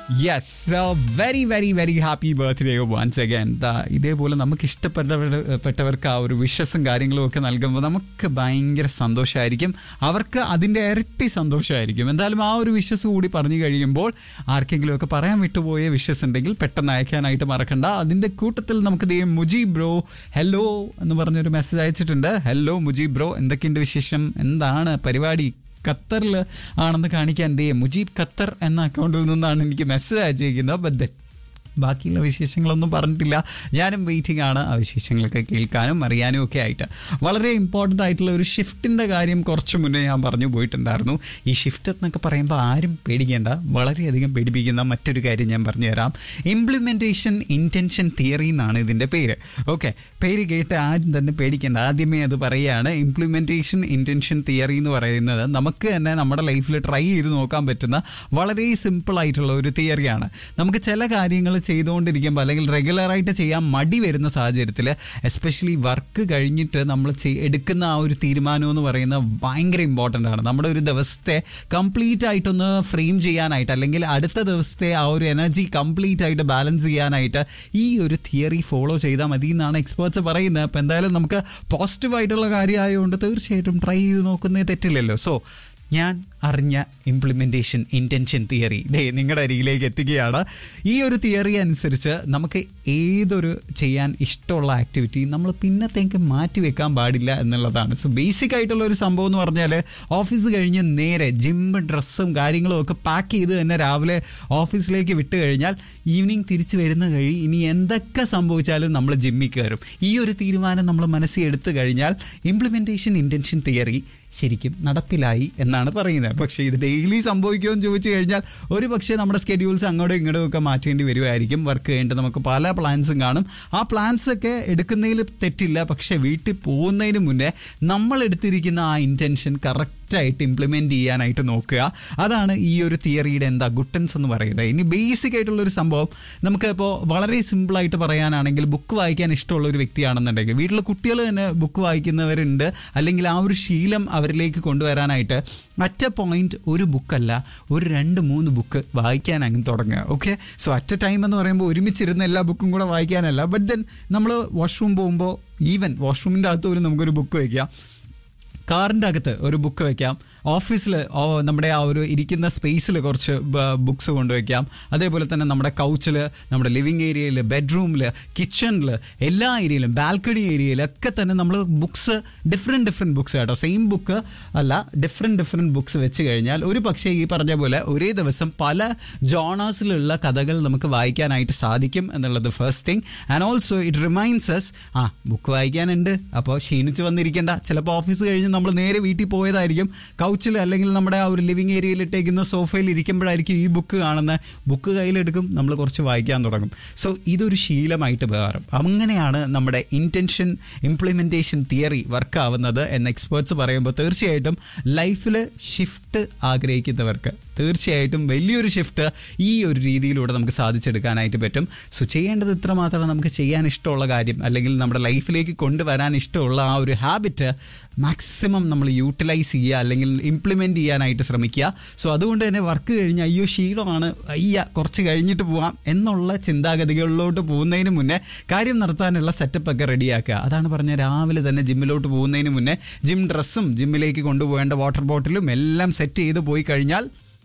yes very very very happy birthday once again ഇതേപോലെ നമുക്ക് ഇഷ്ടപ്പെട്ടവർക്ക് ആ ഒരു വിഷസും കാര്യങ്ങളും ഒക്കെ നൽകുമ്പോൾ നമുക്ക് ഭയങ്കര സന്തോഷമായിരിക്കും അവർക്ക് അതിൻ്റെ ഇരട്ടി സന്തോഷമായിരിക്കും എന്തായാലും ആ ഒരു വിഷസ് കൂടി പറഞ്ഞു കഴിയുമ്പോൾ ആർക്കെങ്കിലും ഒക്കെ പറയാൻ വിട്ടുപോയ വിഷസ് ഉണ്ടെങ്കിൽ പെട്ടെന്ന് അയക്കാനായിട്ട് മറക്കണ്ട അതിൻ്റെ കൂട്ടത്തിൽ നമുക്ക് ദേ മുജീബ് ബ്രോ ഹലോ എന്ന് പറഞ്ഞൊരു മെസ്സേജ് അയച്ചിട്ടുണ്ട് ഹലോ മുജീബ് ബ്രോ എന്തൊക്കെയുണ്ട് വിശേഷം എന്താണ് പരിപാടി ഖത്തറിൽ ആണെന്ന് കാണിക്കാൻ ദേ മുജീബ് ഖത്തർ എന്ന അക്കൗണ്ടിൽ നിന്നാണ് എനിക്ക് മെസ്സേജ് അയച്ചിരിക്കുന്നത് ബട്ട് ബാക്കിയുള്ള വിശേഷങ്ങളൊന്നും പറഞ്ഞിട്ടില്ല ഞാനും വെയിറ്റിംഗ് ആണ് ആ വിശേഷങ്ങളൊക്കെ കേൾക്കാനും അറിയാനും ഒക്കെ ആയിട്ട് വളരെ ഇമ്പോർട്ടൻ്റ് ആയിട്ടുള്ള ഒരു ഷിഫ്റ്റിൻ്റെ കാര്യം കുറച്ച് മുന്നേ ഞാൻ പറഞ്ഞു പോയിട്ടുണ്ടായിരുന്നു ഈ ഷിഫ്റ്റ് എന്നൊക്കെ പറയുമ്പോൾ ആരും പേടിക്കേണ്ട വളരെയധികം പേടിപ്പിക്കുന്ന മറ്റൊരു കാര്യം ഞാൻ പറഞ്ഞുതരാം ഇംപ്ലിമെൻറ്റേഷൻ ഇൻറ്റൻഷൻ തിയറി എന്നാണ് ഇതിൻ്റെ പേര് ഓക്കെ പേര് കേട്ട് ആരും തന്നെ പേടിക്കേണ്ട ആദ്യമേ അത് പറയുകയാണ് ഇംപ്ലിമെൻറ്റേഷൻ ഇൻറ്റൻഷൻ തിയറി എന്ന് പറയുന്നത് നമുക്ക് തന്നെ നമ്മുടെ ലൈഫിൽ ട്രൈ ചെയ്ത് നോക്കാൻ പറ്റുന്ന വളരെ സിമ്പിൾ ആയിട്ടുള്ള ഒരു തിയറിയാണ് നമുക്ക് ചില കാര്യങ്ങൾ ചെയ്തുകൊണ്ടിരിക്കുമ്പോൾ അല്ലെങ്കിൽ റെഗുലറായിട്ട് ചെയ്യാൻ മടി വരുന്ന സാഹചര്യത്തിൽ എസ്പെഷ്യലി വർക്ക് കഴിഞ്ഞിട്ട് നമ്മൾ ചെയ്- എടുക്കുന്ന ആ ഒരു തീരുമാനം എന്ന് പറയുന്നത് ഭയങ്കര ഇമ്പോർട്ടൻ്റ് ആണ് നമ്മുടെ ഒരു ദിവസത്തെ കംപ്ലീറ്റ് ആയിട്ടൊന്ന് ഫ്രെയിം ചെയ്യാനായിട്ട് അല്ലെങ്കിൽ അടുത്ത ദിവസത്തെ ആ ഒരു എനർജി കംപ്ലീറ്റ് ആയിട്ട് ബാലൻസ് ചെയ്യാനായിട്ട് ഈ ഒരു തിയറി ഫോളോ ചെയ്താൽ മതി എന്നാണ് എക്സ്പേർട്സ് പറയുന്നത് അപ്പോൾ എന്തായാലും നമുക്ക് പോസിറ്റീവ് ആയിട്ടുള്ള കാര്യമായതുകൊണ്ട് തീർച്ചയായിട്ടും ട്രൈ ചെയ്ത് നോക്കുന്നേ തെറ്റില്ലല്ലോ സോ ഞാൻ അറിഞ്ഞ ഇംപ്ലിമെൻറ്റേഷൻ ഇൻറ്റൻഷൻ തിയറി ദേ നിങ്ങളുടെ അരികിലേക്ക് എത്തുകയാണ് ഈ ഒരു തിയറി അനുസരിച്ച് നമുക്ക് ഏതൊരു ചെയ്യാൻ ഇഷ്ടമുള്ള ആക്ടിവിറ്റി നമ്മൾ പിന്നത്തേക്ക് മാറ്റി വെക്കാൻ പാടില്ല എന്നുള്ളതാണ് സോ ബേസിക് ആയിട്ടുള്ള ഒരു സംഭവം എന്ന് പറഞ്ഞാൽ ഓഫീസ് കഴിഞ്ഞ് നേരെ ജിം ഡ്രസ്സും കാര്യങ്ങളും ഒക്കെ പാക്ക് ചെയ്ത് തന്നെ രാവിലെ ഓഫീസിലേക്ക് വിട്ട് കഴിഞ്ഞാൽ ഈവനിങ് തിരിച്ച് വരുന്ന കഴി ഇനി എന്തൊക്കെ സംഭവിച്ചാലും നമ്മൾ ജിമ്മിൽ കയറും ഈ ഒരു തീരുമാനം നമ്മൾ മനസ്സിൽ എടുത്തു കഴിഞ്ഞാൽ ഇംപ്ലിമെൻറ്റേഷൻ ഇൻറ്റൻഷൻ തിയറി ശരിക്കും നടപ്പിലായി എന്നാണ് പറയുന്നത് പക്ഷേ ഇത് ഡെയിലി സംഭവിക്കുമോ എന്ന് ചോദിച്ചു കഴിഞ്ഞാൽ ഒരു പക്ഷേ നമ്മുടെ സ്കെഡ്യൂൾസ് അങ്ങോട്ടും ഇങ്ങോട്ടും ഒക്കെ മാറ്റേണ്ടി വരുമായിരിക്കും വർക്ക് കഴിഞ്ഞിട്ട് നമുക്ക് പല പ്ലാൻസും കാണും ആ പ്ലാൻസ് ഒക്കെ എടുക്കുന്നതിൽ തെറ്റില്ല പക്ഷേ വീട്ടിൽ പോകുന്നതിന് മുന്നേ നമ്മൾ എടുത്തിരിക്കുന്ന ആ ഇൻറ്റൻഷൻ കറക്റ്റായിട്ട് ഇംപ്ലിമെൻറ്റ് ചെയ്യാനായിട്ട് നോക്കുക അതാണ് ഈ ഒരു തിയറിയുടെ എന്താ ഗുട്ടൻസ് എന്ന് പറയുന്നത് ഇനി ബേസിക് ആയിട്ടുള്ള ഒരു സംഭവം നമുക്ക് ഇപ്പോൾ വളരെ സിമ്പിളായിട്ട് പറയാനാണെങ്കിൽ ബുക്ക് വായിക്കാൻ ഇഷ്ടമുള്ള ഒരു വ്യക്തിയാണെന്നുണ്ടെങ്കിൽ വീട്ടിലെ കുട്ടികൾ തന്നെ ബുക്ക് വായിക്കുന്നവരുണ്ട് അല്ലെങ്കിൽ ആ ഒരു ശീലം അവരിലേക്ക് കൊണ്ടുവരാനായിട്ട് അറ്റ പോയിന്റ് ഒരു ബുക്കല്ല ഒരു രണ്ട് മൂന്ന് ബുക്ക് വായിക്കാൻ അങ്ങ് തുടങ്ങുക okay so at a time എന്ന് പറയുമ്പോൾ ഒരുമിച്ചിരുന്ന എല്ലാ ബുക്കും കൂടെ വായിക്കാനല്ല ബട്ട് ദെൻ നമ്മൾ വാഷ്റൂം പോകുമ്പോൾ ഈവൻ വാഷ്റൂമിൻ്റെ അകത്ത് പോലും നമുക്കൊരു ബുക്ക് വയ്ക്കാം കാറിൻ്റെ അകത്ത് ഒരു ബുക്ക് വെക്കാം ഓഫീസിൽ നമ്മുടെ ആ ഒരു ഇരിക്കുന്ന സ്പേസിൽ കുറച്ച് ബുക്സ് കൊണ്ടുവയ്ക്കാം അതേപോലെ തന്നെ നമ്മുടെ കൗച്ചിൽ നമ്മുടെ ലിവിങ് ഏരിയയിൽ ബെഡ്റൂമിൽ കിച്ചണിൽ എല്ലാ ഏരിയയിലും ബാൽക്കണി ഏരിയയിലൊക്കെ തന്നെ നമ്മൾ ബുക്സ് ഡിഫറെൻറ്റ് ഡിഫറെൻറ്റ് ബുക്സ് കേട്ടോ സെയിം ബുക്ക് അല്ല ഡിഫറെൻറ്റ് ഡിഫറെൻറ്റ് ബുക്സ് വെച്ച് കഴിഞ്ഞാൽ ഒരു പക്ഷേ ഈ പറഞ്ഞ പോലെ ഒരേ ദിവസം പല ജോണേഴ്സിലുള്ള കഥകൾ നമുക്ക് വായിക്കാനായിട്ട് സാധിക്കും എന്നുള്ളത് first thing and also it remains as ആ ബുക്ക് വായിക്കാനുണ്ട് അപ്പോൾ ക്ഷീണിച്ച് വന്നിരിക്കേണ്ട ചിലപ്പോൾ ഓഫീസ് കഴിഞ്ഞ് നമ്മൾ നേരെ വീട്ടിൽ പോയതായിരിക്കും കൗച്ചിൽ അല്ലെങ്കിൽ നമ്മുടെ ആ ഒരു ലിവിങ് ഏരിയയിൽ ഇട്ടേക്കുന്ന സോഫയിൽ ഇരിക്കുമ്പോഴായിരിക്കും ഈ ബുക്ക് കാണുന്ന ബുക്ക് കയ്യിലെടുക്കും നമ്മൾ കുറച്ച് വായിക്കാൻ തുടങ്ങും സോ ഇതൊരു ശീലമായിട്ട് മാറും അങ്ങനെയാണ് നമ്മുടെ ഇൻറ്റൻഷൻ ഇംപ്ലിമെൻറ്റേഷൻ തിയറി വർക്ക് ആവുന്നത് എന്ന് എക്സ്പേർട്സ് പറയുമ്പോൾ തീർച്ചയായിട്ടും ലൈഫിൽ ഷിഫ്റ്റ് ആഗ്രഹിക്കുന്നവർക്ക് തീർച്ചയായിട്ടും വലിയൊരു ഷിഫ്റ്റ് ഈ ഒരു രീതിയിലൂടെ നമുക്ക് സാധിച്ചെടുക്കാനായിട്ട് പറ്റും സോ ചെയ്യേണ്ടത് ഇത്ര മാത്രമാണ് നമുക്ക് ചെയ്യാൻ ഇഷ്ടമുള്ള കാര്യം അല്ലെങ്കിൽ നമ്മുടെ ലൈഫിലേക്ക് കൊണ്ടുവരാൻ ഇഷ്ടമുള്ള ആ ഒരു ഹാബിറ്റ് മാക്സിമം നമ്മൾ യൂട്ടിലൈസ് ചെയ്യുക അല്ലെങ്കിൽ ഇംപ്ലിമെൻറ്റ് ചെയ്യാനായിട്ട് ശ്രമിക്കുക സോ അതുകൊണ്ട് തന്നെ വർക്ക് കഴിഞ്ഞ് അയ്യോ ക്ഷീണമാണ് അയ്യ കുറച്ച് കഴിഞ്ഞിട്ട് പോവാം എന്നുള്ള ചിന്താഗതികളിലോട്ട് പോകുന്നതിന് മുന്നേ കാര്യം നടത്താനുള്ള സെറ്റപ്പ് ഒക്കെ റെഡിയാക്കുക അതാണ് പറഞ്ഞ രാവിലെ തന്നെ ജിമ്മിലോട്ട് പോകുന്നതിന് മുന്നേ ജിം ഡ്രസ്സും ജിമ്മിലേക്ക് കൊണ്ടുപോകേണ്ട വാട്ടർ ബോട്ടിലും എല്ലാം സെറ്റ് ചെയ്ത് പോയി കഴിഞ്ഞാൽ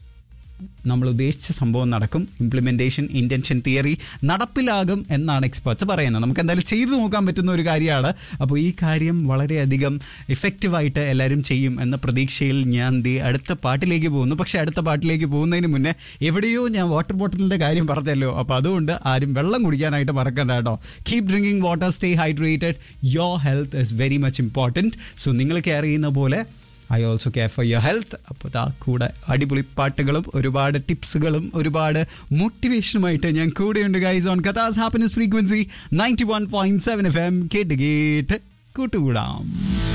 നമ്മൾ ഉദ്ദേശിച്ച സംഭവം നടക്കും ഇംപ്ലിമെൻറ്റേഷൻ ഇൻറ്റൻഷൻ തിയറി നടപ്പിലാകും എന്നാണ് എക്സ്പേർട്സ് പറയുന്നത് നമുക്ക് എന്തായാലും ചെയ്തു നോക്കാൻ പറ്റുന്ന ഒരു കാര്യമാണ് അപ്പോൾ ഈ കാര്യം വളരെയധികം ഇഫക്റ്റീവായിട്ട് എല്ലാവരും ചെയ്യും എന്ന പ്രതീക്ഷയിൽ ഞാൻ ദേ അടുത്ത പാട്ടിലേക്ക് പോകുന്നു പക്ഷേ അടുത്ത പാട്ടിലേക്ക് പോകുന്നതിന് മുന്നേ എവിടെയോ ഞാൻ വാട്ടർ ബോട്ടിലിൻ്റെ കാര്യം പറഞ്ഞല്ലോ അപ്പോൾ അതുകൊണ്ട് ആരും വെള്ളം കുടിക്കാനായിട്ട് മറക്കണ്ട കേട്ടോ keep drinking water stay hydrated your health is very much important so നിങ്ങൾ കെയർ ചെയ്യുന്ന പോലെ I also care for your health അപ്പോൾ ദാ കൂടെ അടിപൊളി പാട്ടുകളും ഒരുപാട് ടിപ്സുകളും ഒരുപാട് മോട്ടിവേഷനുമായിട്ട് ഞാൻ കൂടെയുണ്ട് ഗൈസ് ഓൺ കഥാസ് happiness frequency ninety one point seven F M കേട്ട് കേട്ട് കൂട്ടുകൂടാം